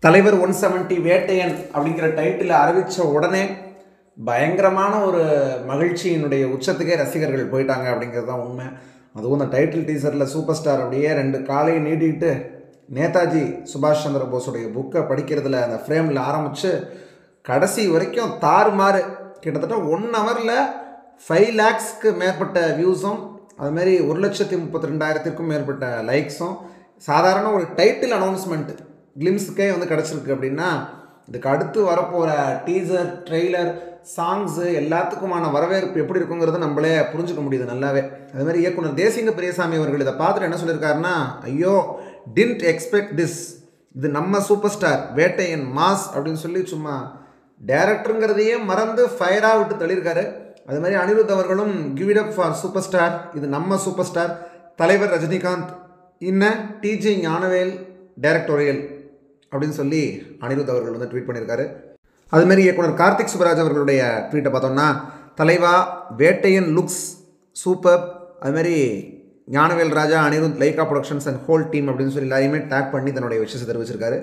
தலைவர் one seventy Vettaiyan அப்படிங்கிற title அறிவித்த உடனே பயங்கரமான ஒரு மகிழ்ச்சியினுடைய உச்சத்துக்கே ரசிகர்கள் போயிட்டாங்க அப்படிங்கிறது தான் உண்மை அதுவும் இந்த டைட்டில் டீசரில் சூப்பர் ஸ்டார் அப்படியே ரெண்டு காலையை நீட்டிக்கிட்டு நேதாஜி சுபாஷ் சந்திர போஸுடைய புக்கை படிக்கிறதுல அந்த ஃப்ரேமில் ஆரம்பித்து கடைசி வரைக்கும் தாறுமாறு கிட்டத்தட்ட ஒன் ஹவரில் ஃபைவ் லேக்ஸ்க்கு மேற்பட்ட வியூஸும் அதுமாரி ஒரு லட்சத்தி முப்பத்தி ரெண்டாயிரத்திற்கும் மேற்பட்ட லைக்ஸும் சாதாரண ஒரு டைட்டில் அனௌன்ஸ்மெண்ட் கிளிம்ஸுக்கே வந்து கிடச்சிருக்கு அப்படின்னா இதுக்கு அடுத்து வரப்போகிற டீசர் ட்ரெய்லர் சாங்ஸு எல்லாத்துக்குமான வரவேற்பு எப்படி இருக்குங்கிறத நம்மளே புரிஞ்சுக்க முடியுது நல்லாவே அதுமாதிரி இயக்குனர் தேசிங்க பெரியசாமி அவர்கள் இதை பார்த்துட்டு என்ன சொல்லியிருக்காருன்னா ஐயோ டின்ட் எக்ஸ்பெக்ட் திஸ் இது நம்ம சூப்பர் ஸ்டார் வேட்டையன் மாஸ் அப்படின்னு சொல்லி சும்மா டேரக்டருங்கிறதையே மறந்து ஃபயராக விட்டு தள்ளியிருக்காரு அது மாதிரி அனிருத் அவர்களும் give it up for super star இது நம்ம சூப்பர் ஸ்டார் தலைவர் ரஜினிகாந்த் இன்ன டிஜி ஞானவேல் டைரக்டோரியல் அப்படின்னு சொல்லி அனிருத் அவர்கள் வந்து ட்வீட் பண்ணியிருக்காரு அதுமாரி இயக்குனர் கார்த்திக் சுப்ராஜ் அவர்களுடைய ட்வீட்டை பார்த்தோம்னா தலைவா வேட்டையன் லுக்ஸ் சூப்பர் அதுமாரி Gnanavel Raja Anirudh Lyca productions and whole team அப்படின்னு சொல்லி எல்லாரையுமே டேக் பண்ணி தன்னுடைய விஷயத்தை தெரிவிச்சிருக்காரு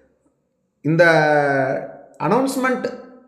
இந்த அனௌன்ஸ்மெண்ட்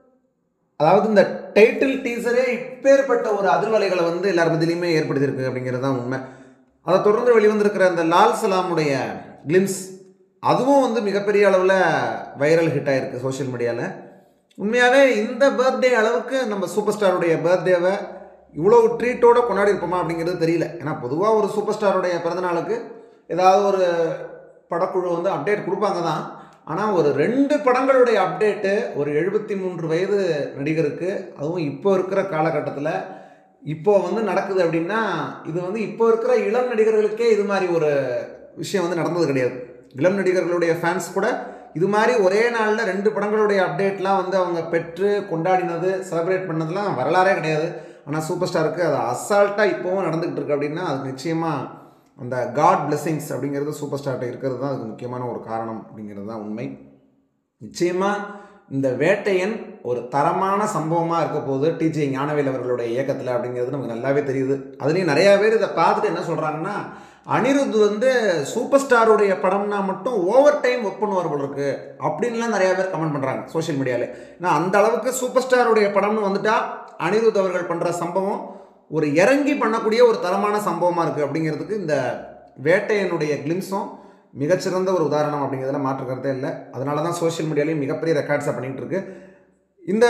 அதாவது இந்த டைட்டில் டீசரே இப்பேற்பட்ட ஒரு அதிர்வலைகளை வந்து எல்லார் மத்தியிலையுமே ஏற்படுத்தியிருக்கு அப்படிங்கிறது தான் உண்மை அதை தொடர்ந்து வெளிவந்திருக்கிற அந்த லால் சலாமுடைய கிளிம்ஸ் அதுவும் வந்து மிகப்பெரிய அளவில் வைரல் ஹிட் ஆகிருக்கு சோஷியல் மீடியாவில் உண்மையாகவே இந்த பர்த்டே அளவுக்கு நம்ம சூப்பர் ஸ்டாருடைய பர்த்டேவை இவ்வளோ ட்ரீட்டோடு கொண்டாடி இருப்போமா அப்படிங்கிறது தெரியல ஏன்னா பொதுவாக ஒரு சூப்பர் ஸ்டாருடைய பிறந்தநாளுக்கு ஏதாவது ஒரு படக்குழு வந்து அப்டேட் கொடுப்பாங்க தான் ஆனால் ஒரு ரெண்டு படங்களுடைய அப்டேட்டு ஒரு எழுபத்தி மூன்று வயது நடிகருக்கு அதுவும் இப்போ இருக்கிற காலகட்டத்தில் இப்போ வந்து நடக்குது அப்படின்னா இது வந்து இப்போ இருக்கிற இளம் நடிகர்களுக்கே இது மாதிரி ஒரு விஷயம் வந்து நடந்தது கிடையாது இளம் நடிகர்களுடைய ஃபேன்ஸ் கூட இது மாதிரி ஒரே நாளில் ரெண்டு படங்களுடைய அப்டேட்லாம் வந்து அவங்க பெற்று கொண்டாடினது செலிப்ரேட் பண்ணதெல்லாம் வரலாறே கிடையாது ஆனால் சூப்பர் ஸ்டாருக்கு அது அசால்ட்டாக இப்போவும் நடந்துக்கிட்டு இருக்கு அப்படின்னா அது நிச்சயமாக அந்த காட் பிளெஸிங்ஸ் அப்படிங்கிறது சூப்பர் ஸ்டார்ட்ட இருக்கிறது தான் அதுக்கு முக்கியமான ஒரு காரணம் அப்படிங்கிறது தான் உண்மை நிச்சயமாக இந்த வேட்டையன் ஒரு தரமான சம்பவமாக இருக்க போது டிஜே ஞானவேல் அவர்களுடைய இயக்கத்தில் அப்படிங்கிறது நமக்கு நல்லாவே தெரியுது அதுலேயும் நிறையா பேர் இதை பார்த்துட்டு என்ன சொல்கிறாங்கன்னா அனிருத் வந்து சூப்பர் ஸ்டாருடைய படம்னா மட்டும் ஓவர் டைம் ஒர்க் பண்ணுவார் போல இருக்கு அப்படின்லாம் நிறையா பேர் கமெண்ட் பண்ணுறாங்க சோஷியல் மீடியாவில் ஏன்னா அந்த அளவுக்கு சூப்பர் ஸ்டாருடைய படம்னு வந்துட்டா அனிருத் அவர்கள் பண்ணுற சம்பவம் ஒரு இறங்கி பண்ணக்கூடிய ஒரு தரமான சம்பவமாக இருக்குது அப்படிங்கிறதுக்கு இந்த வேட்டையனுடைய கிளிம்ஸும் மிகச்சிறந்த ஒரு உதாரணம் அப்படிங்கிறதுல மாற்று கருத்தே இல்லை அதனால தான் சோஷியல் மீடியாலையும் மிகப்பெரிய ரெக்கார்ட்ஸாக பண்ணிகிட்டு இருக்கு இந்த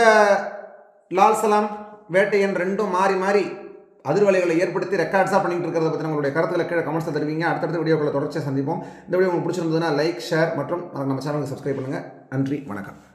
லால் சலாம் வேட்டையன் ரெண்டும் மாறி மாறி அதிர்வலைகளை ஏற்படுத்தி ரெக்கார்ட்ஸாக பண்ணிட்டு இருக்கிறத பற்றி உங்களுடைய கருத்துக்களை கீழே கமெண்ட்ஸில் தெரிவிங்க அடுத்தடுத்த வீடியோக்களை தொடர்ச்சியாக சந்திப்போம் இந்த வீடியோ உங்களுக்கு பிடிச்சிருந்ததுன்னா லைக் ஷேர் மற்றும் நம்ம சேனலுக்கு சப்ஸ்கிரைப் பண்ணுங்கள் நன்றி வணக்கம்